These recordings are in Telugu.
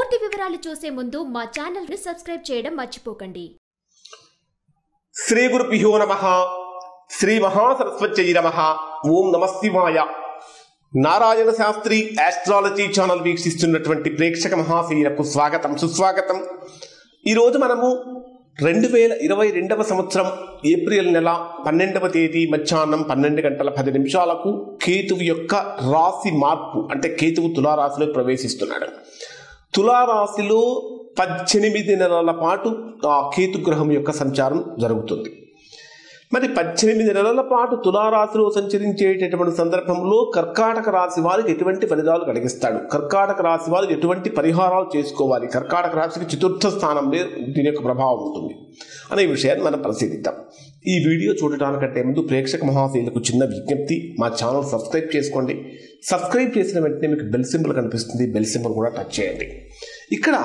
పూర్తి వివరాలు చూసే ముందు మా ఛానల్ ని సబ్స్క్రైబ్ చేయడం మర్చిపోకండి శ్రీ గురుభ్యో నమ శ్రీ మహాసరస్వత్యై నమ ఓం నమశివాయ నారాయణ శాస్త్రి ఆస్ట్రాలజీ ఛానల్ వీక్షిస్తున్నటువంటి ప్రేక్షక మహాశీలకు స్వాగతం సుస్వాగతం ఈరోజు మనము రెండు వేల ఇరవై రెండవ సంవత్సరం ఏప్రిల్ నెల పన్నెండవ తేదీ మధ్యాహ్నం పన్నెండు గంటల పది నిమిషాలకు కేతువు యొక్క రాశి మార్పు అంటే కేతువు తులారాశిలో ప్రవేశిస్తున్నాడు తులారాశిలో పద్దెనిమిది నెలల పాటు ఆ కేతు గ్రహం యొక్క సంచారం జరుగుతుంది మరి పద్దెనిమిది నెలల పాటు తులారాశిలో సంచరించేటటువంటి సందర్భంలో కర్కాటక రాశి వారికి ఎటువంటి ఫలితాలు కలిగిస్తాడు కర్కాటక రాశి వారు ఎటువంటి పరిహారాలు చేసుకోవాలి కర్కాటక రాశికి చతుర్థ స్థానంలో దీని యొక్క ప్రభావం ఉంటుంది అనే విషయాన్ని మనం పరిశీలిద్దాం ఈ వీడియో చూడటానికంటే ముందు ప్రేక్షక మహాశైలకు చిన్న విజ్ఞప్తి మా ఛానల్ సబ్స్క్రైబ్ చేసుకోండి సబ్స్క్రైబ్ చేసిన వెంటనే మీకు బెల్ సింబల్ కనిపిస్తుంది బెల్ సింబల్ కూడా టచ్ చేయండి ఇక్కడ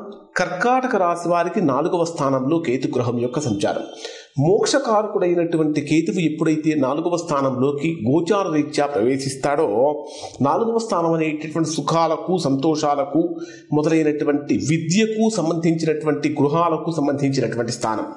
కర్కాటక రాశి వారికి నాలుగవ స్థానంలో కేతు గ్రహం యొక్క సంచారం మోక్షకారకుడైనటువంటి కేతువు ఎప్పుడైతే నాలుగవ స్థానంలోకి గోచార రీత్యా ప్రవేశిస్తాడో నాలుగవ స్థానం అనేటటువంటి సుఖాలకు సంతోషాలకు మొదలైనటువంటి విద్యకు సంబంధించినటువంటి గృహాలకు సంబంధించినటువంటి స్థానం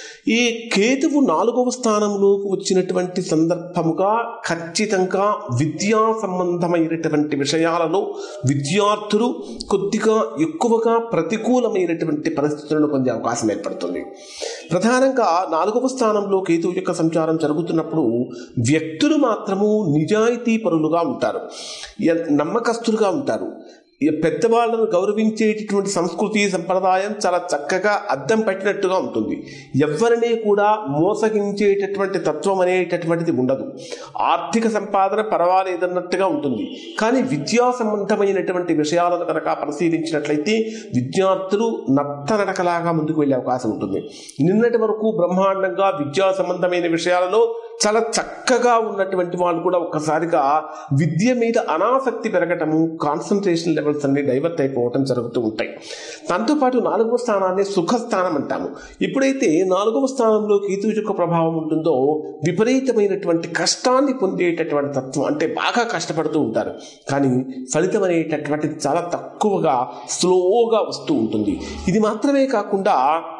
ఈ కేతువు నాలుగవ స్థానంలోకి వచ్చినటువంటి సందర్భముగా ఖచ్చితంగా విద్యా సంబంధమైనటువంటి విషయాలలో విద్యార్థులు కొద్దిగా ఎక్కువగా ప్రతికూలమైనటువంటి పరిస్థితులను పొందే అవకాశం ఏర్పడుతుంది ప్రధానంగా నాలుగవ స్థానంలో కేతువు యొక్క సంచారం జరుగుతున్నప్పుడు వ్యక్తులు మాత్రము నిజాయితీ పరులుగా ఉంటారు ఎ- నమ్మకస్తులుగా ఉంటారు ఈ పెద్దవాళ్ళను గౌరవించేటటువంటి సంస్కృతి సంప్రదాయం చాలా చక్కగా అద్దం పెట్టినట్టుగా ఉంటుంది ఎవరిని కూడా మోసగించేటటువంటి తత్వం అనేటటువంటిది ఉండదు ఆర్థిక సంపాదన పర్వాలేదన్నట్టుగా ఉంటుంది కానీ విద్యా సంబంధమైనటువంటి విషయాలను కనుక పరిశీలించినట్లయితే విద్యార్థులు నత్తనడకలాగా ముందుకు వెళ్ళే అవకాశం ఉంటుంది నిన్నటి వరకు బ్రహ్మాండంగా విద్యా సంబంధమైన విషయాలలో చాలా చక్కగా ఉన్నటువంటి వాళ్ళు కూడా ఒక్కసారిగా విద్య మీద అనాసక్తి పెరగటము కాన్సన్ట్రేషన్ లెవెల్స్ అన్ని డైవర్ట్ అయిపోవటం జరుగుతూ ఉంటాయి దాంతోపాటు నాలుగవ స్థానాన్ని సుఖస్థానం అంటాము ఎప్పుడైతే నాలుగవ స్థానంలో కేతు యొక్క ప్రభావం ఉంటుందో విపరీతమైనటువంటి కష్టాన్ని పొందేటటువంటి తత్వం అంటే బాగా కష్టపడుతూ ఉంటారు కానీ ఫలితం అనేటటువంటిది చాలా తక్కువగా స్లోగా వస్తూ ఉంటుంది ఇది మాత్రమే కాకుండా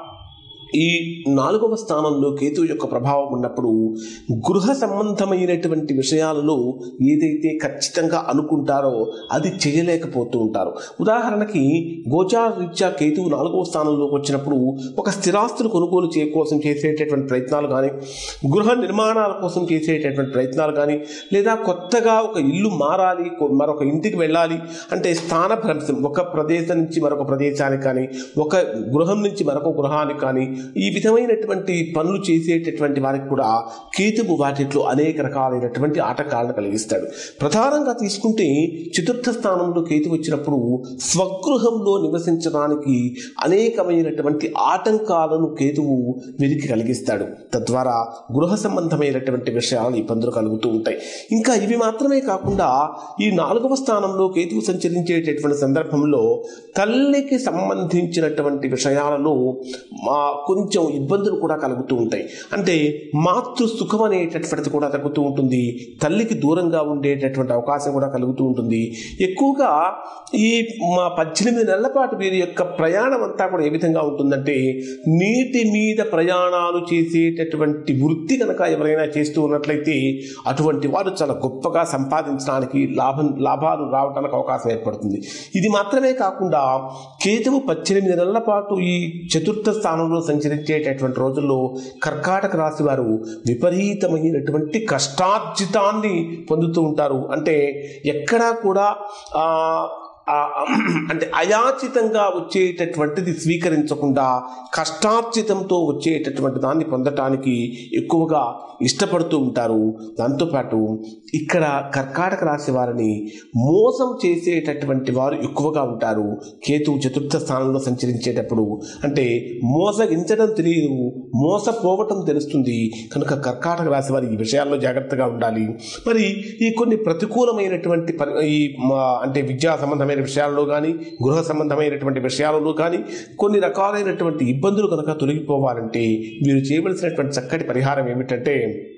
ఈ నాలుగవ స్థానంలో కేతు యొక్క ప్రభావం ఉన్నప్పుడు గృహ సంబంధమైనటువంటి విషయాలలో ఏదైతే ఖచ్చితంగా అనుకుంటారో అది చేయలేకపోతూ ఉంటారు ఉదాహరణకి గోచార రీత్యా కేతువు నాలుగవ స్థానంలోకి వచ్చినప్పుడు ఒక స్థిరాస్తులు కొనుగోలు చే కోసం చేసేటటువంటి ప్రయత్నాలు కానీ గృహ నిర్మాణాల కోసం చేసేటటువంటి ప్రయత్నాలు కానీ లేదా కొత్తగా ఒక ఇల్లు మారాలి కొ- మరొక ఇంటికి వెళ్ళాలి అంటే స్థానభ్రంశం ఒక ప్రదేశం నుంచి మరొక ప్రదేశానికి కానీ ఒక గృహం నుంచి మరొక గృహానికి కానీ ఈ విధమైనటువంటి పనులు చేసేటటువంటి వారికి కూడా కేతువు వాటిలో అనేక రకాలైనటువంటి ఆటంకాలను కలిగిస్తాడు ప్రధానంగా తీసుకుంటే చతుర్థ స్థానంలో కేతు వచ్చినప్పుడు స్వగృహంలో నివసించడానికి అనేకమైనటువంటి ఆటంకాలను కేతువు వీరికి కలిగిస్తాడు తద్వారా గృహ సంబంధమైనటువంటి విషయాలు ఇబ్బందులు కలుగుతూ ఉంటాయి ఇంకా ఇవి మాత్రమే కాకుండా ఈ నాలుగవ స్థానంలో కేతువు సంచరించేటటువంటి సందర్భంలో తల్లికి సంబంధించినటువంటి విషయాలలో మా కొంచెం ఇబ్బందులు కూడా కలుగుతూ ఉంటాయి అంటే మాతృ సుఖం అనేటటువంటిది కూడా తగ్గుతూ ఉంటుంది తల్లికి దూరంగా ఉండేటటువంటి అవకాశం కూడా కలుగుతూ ఉంటుంది ఎక్కువగా ఈ మా పద్దెనిమిది నెలల పాటు వీరి యొక్క ప్రయాణం అంతా కూడా ఏ విధంగా ఉంటుందంటే నీటి మీద ప్రయాణాలు చేసేటటువంటి వృత్తి కనుక ఎవరైనా చేస్తూ ఉన్నట్లయితే అటువంటి వారు చాలా గొప్పగా సంపాదించడానికి లాభం లాభాలు రావడానికి అవకాశం ఏర్పడుతుంది ఇది మాత్రమే కాకుండా కేతువు పద్దెనిమిది నెలల పాటు ఈ చతుర్థ స్థానంలో సంచరించేటటువంటి రోజుల్లో కర్కాటక రాశి వారు విపరీతమైనటువంటి కష్టార్జితాన్ని పొందుతూ ఉంటారు అంటే ఎక్కడా కూడా ఆ, ఆ, అంటే అయాచితంగా వచ్చేటటువంటిది స్వీకరించకుండా కష్టార్జితంతో వచ్చేటటువంటి దాన్ని పొందటానికి ఎక్కువగా ఇష్టపడుతూ ఉంటారు దాంతోపాటు ఇక్కడ కర్కాటక రాశి వారిని మోసం చేసేటటువంటి వారు ఎక్కువగా ఉంటారు కేతువు చతుర్థ స్థానంలో సంచరించేటప్పుడు అంటే మోసగించడం తెలియదు మోసపోవటం తెలుస్తుంది కనుక కర్కాటక రాశి వారి ఈ విషయాల్లో జాగ్రత్తగా ఉండాలి మరి ఈ కొన్ని ప్రతికూలమైనటువంటి పరి ఈ మా- అంటే విద్యా సంబంధమైన విషయాల్లో కానీ గృహ సంబంధమైనటువంటి విషయాలలో కానీ కొన్ని రకాలైనటువంటి ఇబ్బందులు కనుక తొలగిపోవాలంటే మీరు చేయవలసినటువంటి చక్కటి పరిహారం ఏమిటంటే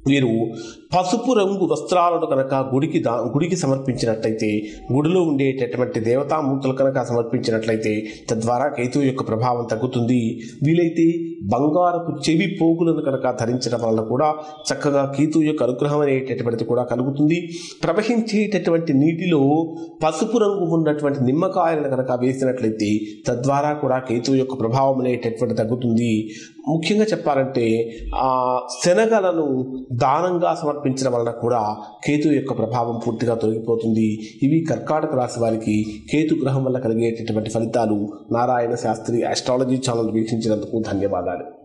వీరు పసుపు రంగు వస్త్రాలను కనుక గుడికి దా గుడికి సమర్పించినట్లయితే గుడిలో ఉండేటటువంటి దేవతామూర్తులు కనుక సమర్పించినట్లయితే తద్వారా కేతువు యొక్క ప్రభావం తగ్గుతుంది వీలైతే బంగారపు చెవి పోగులను కనుక ధరించడం వలన కూడా చక్కగా కేతువు యొక్క అనుగ్రహం అనేటటువంటిది కూడా కలుగుతుంది ప్రవహించేటటువంటి నీటిలో పసుపు రంగు ఉన్నటువంటి నిమ్మకాయలను కనుక వేసినట్లయితే తద్వారా కూడా కేతువు యొక్క ప్రభావం అనేటటువంటి తగ్గుతుంది ముఖ్యంగా చెప్పాలంటే ఆ శనగలను దానంగా సమర్పించడం వలన కూడా కేతు యొక్క ప్రభావం పూర్తిగా తొలగిపోతుంది ఇవి కర్కాటక రాశి వారికి కేతు గ్రహం వల్ల కలిగేటటువంటి ఫలితాలు నారాయణ శాస్త్రి ఆస్ట్రాలజీ ఛానల్ వీక్షించినందుకు ధన్యవాదాలు